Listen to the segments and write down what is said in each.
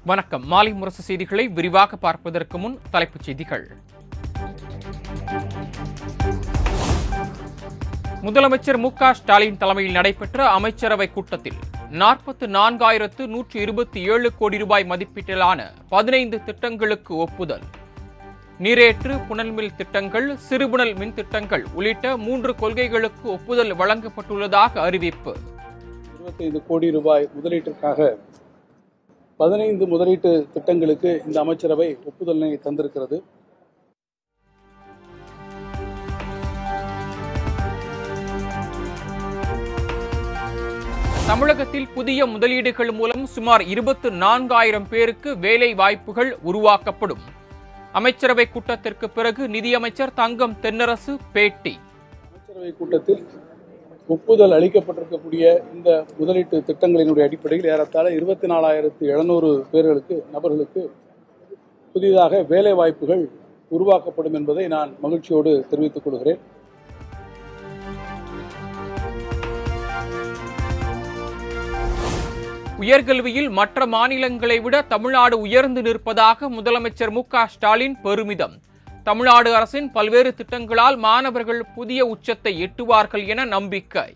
வணக்கம் மாலை முரசு செய்திகளை விரிவாக பார்ப்பதற்கு முன் தலைப்புச் செய்திகள் முதலமைச்சர் மு க ஸ்டாலின் தலைமையில் நடைபெற்ற அமைச்சரவை கூட்டத்தில் நாற்பத்து நான்காயிரத்து நூற்று இருபத்தி ஏழு கோடி ரூபாய் மதிப்பீட்டிலான பதினைந்து திட்டங்களுக்கு ஒப்புதல் நீரேற்று புனல்மில் திட்டங்கள் சிறுபுணல் மின் திட்டங்கள் உள்ளிட்ட மூன்று கொள்கைகளுக்கு ஒப்புதல் வழங்கப்பட்டுள்ளதாக அறிவிப்பு இருபத்தைந்து கோடி ரூபாய் முதலீட்டிற்காக பதினைந்து முதலீட்டு திட்டங்களுக்கு இந்த அமைச்சரவை ஒப்புதலினை தந்திருக்கிறது தமிழகத்தில் புதிய முதலீடுகள் மூலம் சுமார் இருபத்து நான்காயிரம் பேருக்கு வேலை வாய்ப்புகள் உருவாக்கப்படும் அமைச்சரவை கூட்டத்திற்கு பிறகு நிதியமைச்சர் தங்கம் தென்னரசு பேட்டி அமைச்சரவை கூட்டத்தில் ஒப்புதல் அளிக்கப்பட்டிருக்கக்கூடிய இந்த முதலீட்டு திட்டங்களினுடைய அடிப்படையில் ஏறத்தாழ இருபத்தி நாலாயிரத்து எழுநூறு பேர்களுக்கு நபர்களுக்கு புதிதாக வேலை வாய்ப்புகள் உருவாக்கப்படும் என்பதை நான் மகிழ்ச்சியோடு தெரிவித்துக் கொள்கிறேன் உயர்கல்வியில் மற்ற மாநிலங்களை விட தமிழ்நாடு உயர்ந்து நிற்பதாக முதலமைச்சர் மு க ஸ்டாலின் பெருமிதம் தமிழ்நாடு அரசின் பல்வேறு திட்டங்களால் மாணவர்கள் புதிய உச்சத்தை எட்டுவார்கள் என நம்பிக்கை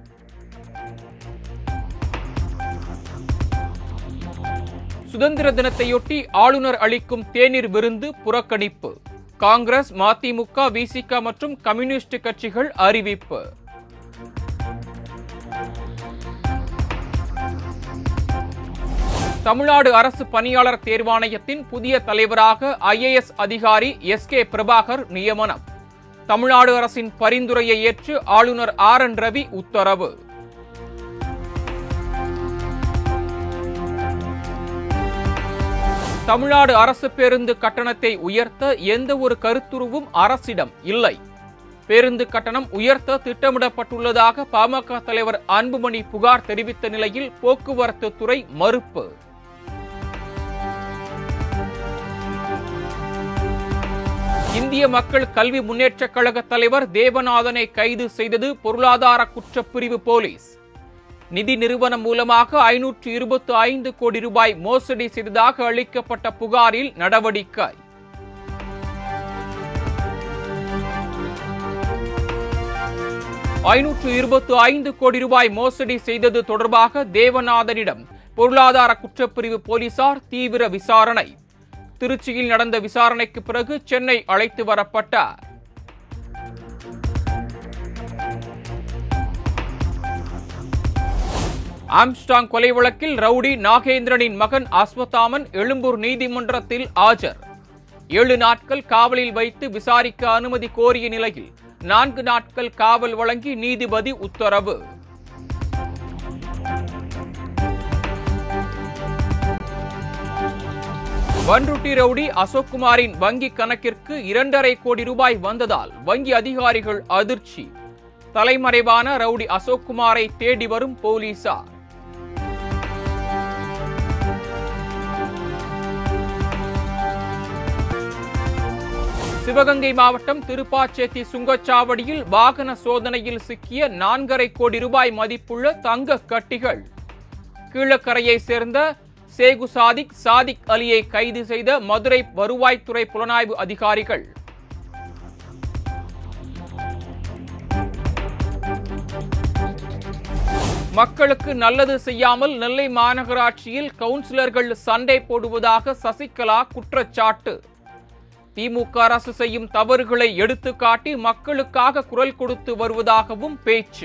சுதந்திர தினத்தையொட்டி ஆளுநர் அளிக்கும் தேநீர் விருந்து புறக்கணிப்பு காங்கிரஸ் மதிமுக விசிக மற்றும் கம்யூனிஸ்ட் கட்சிகள் அறிவிப்பு தமிழ்நாடு அரசு பணியாளர் தேர்வாணையத்தின் புதிய தலைவராக ஐஏஎஸ் அதிகாரி எஸ் கே பிரபாகர் நியமனம் தமிழ்நாடு அரசின் பரிந்துரையை ஏற்று ஆளுநர் ஆர் என் ரவி உத்தரவு தமிழ்நாடு அரசு பேருந்து கட்டணத்தை உயர்த்த எந்த ஒரு கருத்துருவும் அரசிடம் இல்லை பேருந்து கட்டணம் உயர்த்த திட்டமிடப்பட்டுள்ளதாக பாமக தலைவர் அன்புமணி புகார் தெரிவித்த நிலையில் போக்குவரத்து துறை மறுப்பு இந்திய மக்கள் கல்வி முன்னேற்றக் கழக தலைவர் தேவநாதனை கைது செய்தது பொருளாதார குற்றப்பிரிவு போலீஸ் நிதி நிறுவனம் மூலமாக ஐநூற்று இருபத்தி ஐந்து கோடி ரூபாய் மோசடி செய்ததாக அளிக்கப்பட்ட புகாரில் நடவடிக்கை ஐநூற்று இருபத்தி ஐந்து கோடி ரூபாய் மோசடி செய்தது தொடர்பாக தேவநாதனிடம் பொருளாதார குற்றப்பிரிவு போலீசார் தீவிர விசாரணை திருச்சியில் நடந்த விசாரணைக்கு பிறகு சென்னை அழைத்து வரப்பட்டார் ஆம்ஸ்டாங் கொலை வழக்கில் ரவுடி நாகேந்திரனின் மகன் அஸ்வத்தாமன் எழும்பூர் நீதிமன்றத்தில் ஆஜர் ஏழு நாட்கள் காவலில் வைத்து விசாரிக்க அனுமதி கோரிய நிலையில் நான்கு நாட்கள் காவல் வழங்கி நீதிபதி உத்தரவு வன்ருட்டி ரவுடி அசோக்குமாரின் வங்கி கணக்கிற்கு இரண்டரை கோடி ரூபாய் வந்ததால் வங்கி அதிகாரிகள் அதிர்ச்சி தலைமறைவான ரவுடி அசோக்குமாரை தேடி வரும் போலீசார் சிவகங்கை மாவட்டம் திருப்பாச்சேத்தி சுங்கச்சாவடியில் வாகன சோதனையில் சிக்கிய நான்கரை கோடி ரூபாய் மதிப்புள்ள தங்க கட்டிகள் கீழக்கரையை சேர்ந்த சேகு சாதிக் சாதிக் அலியை கைது செய்த மதுரை வருவாய்த்துறை புலனாய்வு அதிகாரிகள் மக்களுக்கு நல்லது செய்யாமல் நெல்லை மாநகராட்சியில் கவுன்சிலர்கள் சண்டை போடுவதாக சசிகலா குற்றச்சாட்டு திமுக அரசு செய்யும் தவறுகளை எடுத்துக்காட்டி மக்களுக்காக குரல் கொடுத்து வருவதாகவும் பேச்சு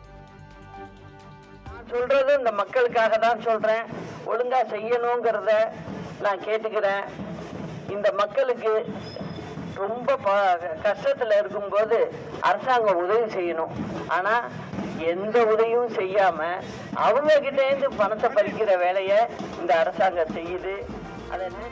நான் சொல்றது இந்த மக்களுக்காக தான் சொல்றேன் ஒழுங்கா செய்யணுங்கிறத நான் கேட்டுக்கிறேன் இந்த மக்களுக்கு ரொம்ப ப- கஷ்டத்துல இருக்கும்போது அரசாங்கம் உதவி செய்யணும் ஆனா எந்த உதவியும் செய்யாம அவங்க கிட்ட இருந்து பணத்தை பறிக்கிற வேலையை இந்த அரசாங்கம் செய்யுது அதை என்ன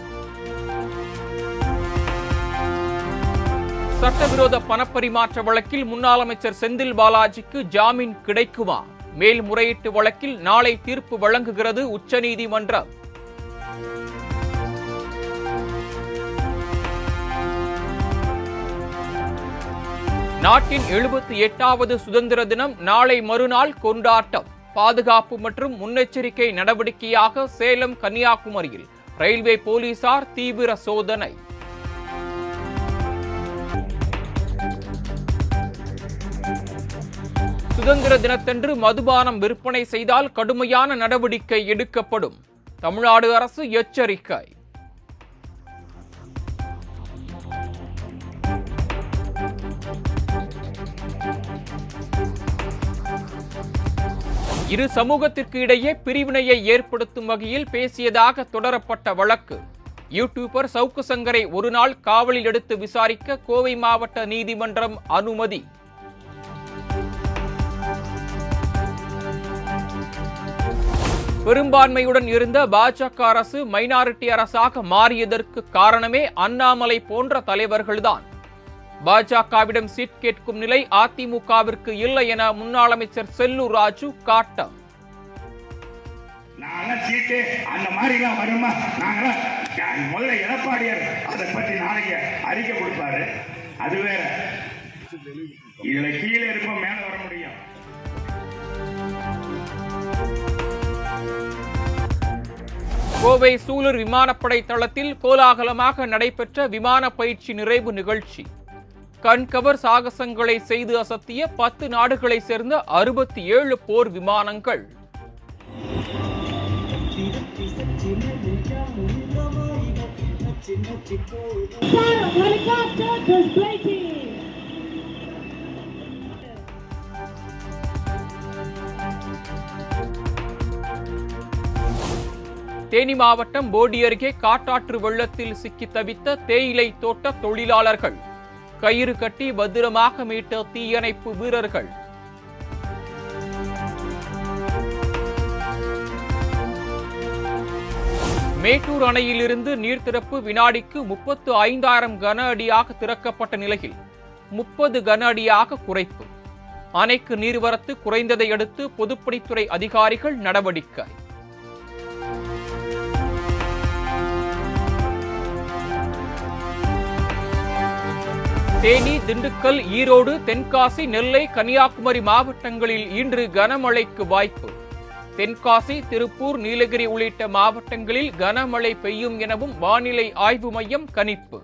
சட்டவிரோத பணப்பரிமாற்ற வழக்கில் முன்னாள் அமைச்சர் செந்தில் பாலாஜிக்கு ஜாமீன் கிடைக்குமா மேல்முறையீட்டு வழக்கில் நாளை தீர்ப்பு வழங்குகிறது உச்சநீதிமன்றம் நாட்டின் எழுபத்தி எட்டாவது சுதந்திர தினம் நாளை மறுநாள் கொண்டாட்டம் பாதுகாப்பு மற்றும் முன்னெச்சரிக்கை நடவடிக்கையாக சேலம் கன்னியாகுமரியில் ரயில்வே போலீசார் தீவிர சோதனை சுதந்திர தினத்தன்று மதுபானம் விற்பனை செய்தால் கடுமையான நடவடிக்கை எடுக்கப்படும் தமிழ்நாடு அரசு எச்சரிக்கை இரு சமூகத்திற்கு இடையே பிரிவினையை ஏற்படுத்தும் வகையில் பேசியதாக தொடரப்பட்ட வழக்கு யூடியூபர் சவுக்கு சங்கரை ஒரு நாள் காவலில் எடுத்து விசாரிக்க கோவை மாவட்ட நீதிமன்றம் அனுமதி பெரும்பான்மையுடன் இருந்த பாஜக அரசு மைனாரிட்டி அரசாக மாறியதற்கு காரணமே அண்ணாமலை போன்ற தலைவர்கள்தான் பாஜகவிடம் சீட் கேட்கும் நிலை அதிமுகவிற்கு இல்லை என முன்னாள் அமைச்சர் செல்லூர் ராஜு காட்டம் நாங்களாம் சீட்டு அந்த மாதிரிலாம் வருமா நாங்களாம் முதல்ல எடப்பாடியார் அதை பற்றி நாளைக்கு அறிக்கை கொடுப்பாரு அது வேற இதுல கீழே இருப்போம் மேல வர முடியும் கோவை சூலூர் விமானப்படை தளத்தில் கோலாகலமாக நடைபெற்ற விமான பயிற்சி நிறைவு நிகழ்ச்சி கண்கவர் சாகசங்களை செய்து அசத்திய பத்து நாடுகளைச் சேர்ந்த அறுபத்தி ஏழு போர் விமானங்கள் Sound helicopter display team. Theni மாவட்டம் போடி அருகே காட்டாற்று வெள்ளத்தில் சிக்கி தவித்த தேயிலை தோட்ட தொழிலாளர்கள் கயிறு கட்டி பத்திரமாக மீட்ட தீயணைப்பு வீரர்கள் மேட்டூர் அணையிலிருந்து நீர் திறப்பு வினாடிக்கு முப்பத்து ஐந்தாயிரம் கன அடியாக திறக்கப்பட்ட நிலையில் முப்பது கன அடியாக குறைப்பு அணைக்கு நீர்வரத்து குறைந்ததை அடுத்து பொதுப்பணித்துறை அதிகாரிகள் நடவடிக்கை தேனி திண்டுக்கல் ஈரோடு தென்காசி நெல்லை கன்னியாகுமரி மாவட்டங்களில் இன்று கனமழைக்கு வாய்ப்பு தென்காசி திருப்பூர் நீலகிரி உள்ளிட்ட மாவட்டங்களில் கனமழை பெய்யும் எனவும் வானிலை ஆய்வு மையம் கணிப்பு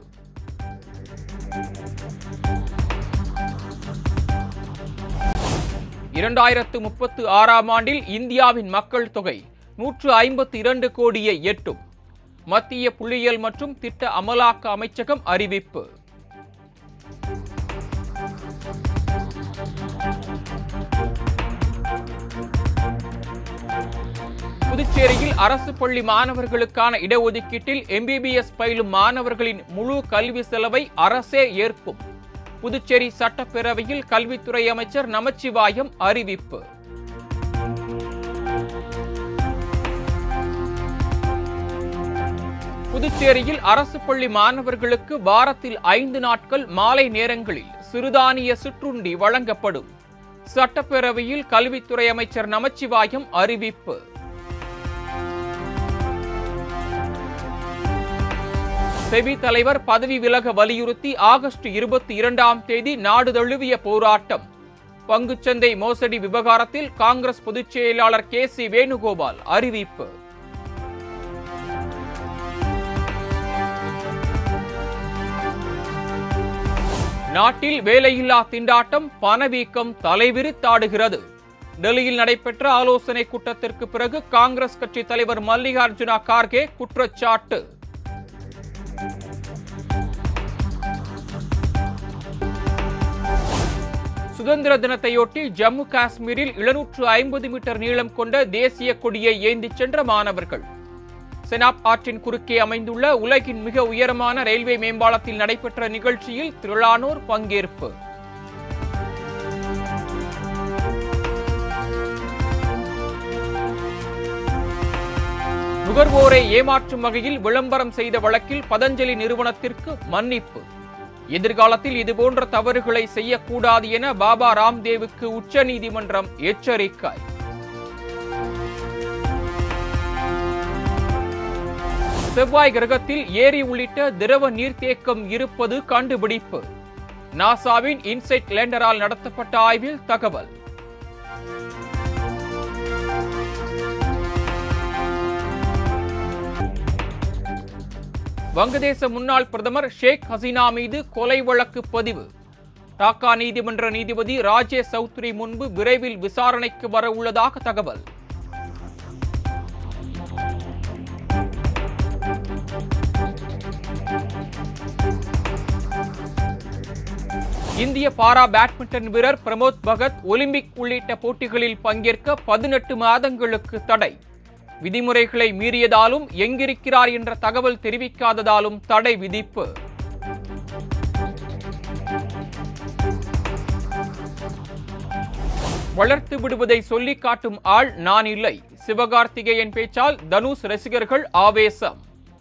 இரண்டாயிரத்து முப்பத்து ஆறாம் ஆண்டில் இந்தியாவின் மக்கள் தொகை நூற்று ஐம்பத்தி இரண்டு கோடியை எட்டும் மத்திய புள்ளியியல் மற்றும் திட்ட அமலாக்க அமைச்சகம் அறிவிப்பு புதுச்சேரியில் அரசு பள்ளி மாணவர்களுக்கான இடஒதுக்கீட்டில் எம்பிபிஎஸ் பயிலும் மாணவர்களின் முழு கல்வி செலவை அரசே ஏற்கும் புதுச்சேரி சட்டப்பேரவையில் கல்வித்துறை அமைச்சர் நமச்சிவாயம் அறிவிப்பு புதுச்சேரியில் அரசு பள்ளி மாணவர்களுக்கு வாரத்தில் ஐந்து நாட்கள் மாலை நேரங்களில் சிறுதானிய சிற்றுண்டி வழங்கப்படும் சட்டப்பேரவையில் கல்வித்துறை அமைச்சர் நமச்சிவாயம் அறிவிப்பு செபி தலைவர் பதவி விலக வலியுறுத்தி ஆகஸ்ட் இருபத்தி இரண்டாம் தேதி நாடு தழுவிய போராட்டம் பங்குச்சந்தை மோசடி விவகாரத்தில் காங்கிரஸ் பொதுச் செயலாளர் கே சி வேணுகோபால் அறிவிப்பு நாட்டில் வேலையில்லா திண்டாட்டம் பணவீக்கம் தலைவிரித்தாடுகிறது டெல்லியில் நடைபெற்ற ஆலோசனை கூட்டத்திற்கு பிறகு காங்கிரஸ் கட்சி தலைவர் மல்லிகார்ஜுனா கார்கே குற்றச்சாட்டு சுதந்திர தினத்தையொட்டி ஜம்மு காஷ்மீரில் எழுநூற்று ஐம்பது மீட்டர் நீளம் கொண்ட தேசிய கொடியை ஏந்திச் சென்ற மாணவர்கள் செனாப் ஆற்றின் குறுக்கே அமைந்துள்ள உலகின் மிக உயரமான ரயில்வே மேம்பாலத்தில் நடைபெற்ற நிகழ்ச்சியில் திரளானோர் பங்கேற்பு நுகர்வோரை ஏமாற்றும் வகையில் விளம்பரம் செய்த வழக்கில் பதஞ்சலி நிறுவனத்திற்கு மன்னிப்பு எதிர்காலத்தில் இதுபோன்ற தவறுகளை செய்யக்கூடாது என பாபா ராம்தேவுக்கு உச்சநீதிமன்றம் எச்சரிக்கை செவ்வாய் கிரகத்தில் ஏரி உள்ளிட்ட திரவ நீர்த்தேக்கம் இருப்பது கண்டுபிடிப்பு நாசாவின் இன்சைட் லேண்டரால் நடத்தப்பட்ட ஆய்வில் தகவல் வங்கதேச முன்னாள் பிரதமர் ஷேக் ஹசீனா மீது கொலை வழக்கு பதிவு டாக்கா நீதிமன்ற நீதிபதி ராஜேஷ் சௌத்ரி முன்பு விரைவில் விசாரணைக்கு வர உள்ளதாக தகவல் இந்திய பாரா பேட்மிண்டன் வீரர் பிரமோத் பகத் ஒலிம்பிக் உள்ளிட்ட போட்டிகளில் பங்கேற்க பதினெட்டு மாதங்களுக்கு தடை விதிமுறைகளை மீறியதாலும் எங்கிருக்கிறார் என்ற தகவல் தெரிவிக்காததாலும் தடை விதிப்பு வளர்த்து விடுவதை சொல்லிக் காட்டும் ஆள் நான் இல்லை சிவகார்த்திகேயன் பேச்சால் தனுஷ் ரசிகர்கள் ஆவேசம்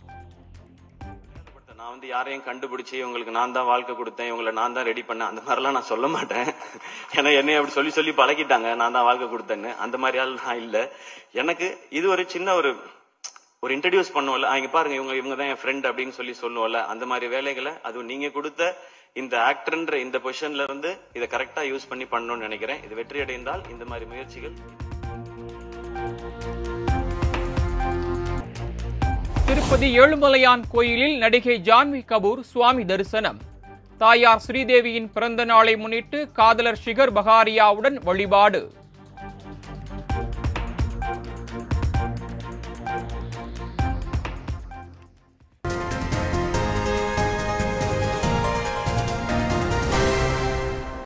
நான் வந்து யாரையும் கண்டுபிடிச்சு இவங்களுக்கு நான் தான் வாழ்க்கை கொடுத்தேன் இவங்களை நான் தான் ரெடி பண்ணேன் அந்த மாதிரிலாம் நான் சொல்ல மாட்டேன் ஏன்னா என்னை அப்படி சொல்லி சொல்லி பழகிட்டாங்க நான் தான் வாழ்க்கை கொடுத்தேன்னு அந்த மாதிரி ஆள் நான் இல்ல எனக்கு இது ஒரு சின்ன ஒரு ஒரு இன்ட்ரடியூஸ் பண்ணுவோம்ல "ஆ, இங்க பாருங்க இவங்க இவங்க தான் என் ஃப்ரெண்ட் அப்படின்னு சொல்லி சொல்லுவோம்ல அந்த மாதிரி வேலைகளை அதுவும் நீங்க கொடுத்த இந்த ஆக்டர்ன்ற இந்த பொசிஷன்ல இருந்து இதை கரெக்டா யூஸ் பண்ணி பண்ணணும்னு நினைக்கிறேன் இது வெற்றி அடைந்தால் இந்த மாதிரி முயற்சிகள் திருப்பதி ஏழுமலையான் கோயிலில் நடிகை ஜான்வி கபூர் சுவாமி தரிசனம் தாயார் ஸ்ரீதேவியின் பிறந்த நாளை முன்னிட்டு காதலர் ஷிகர் பகாரியாவுடன் வழிபாடு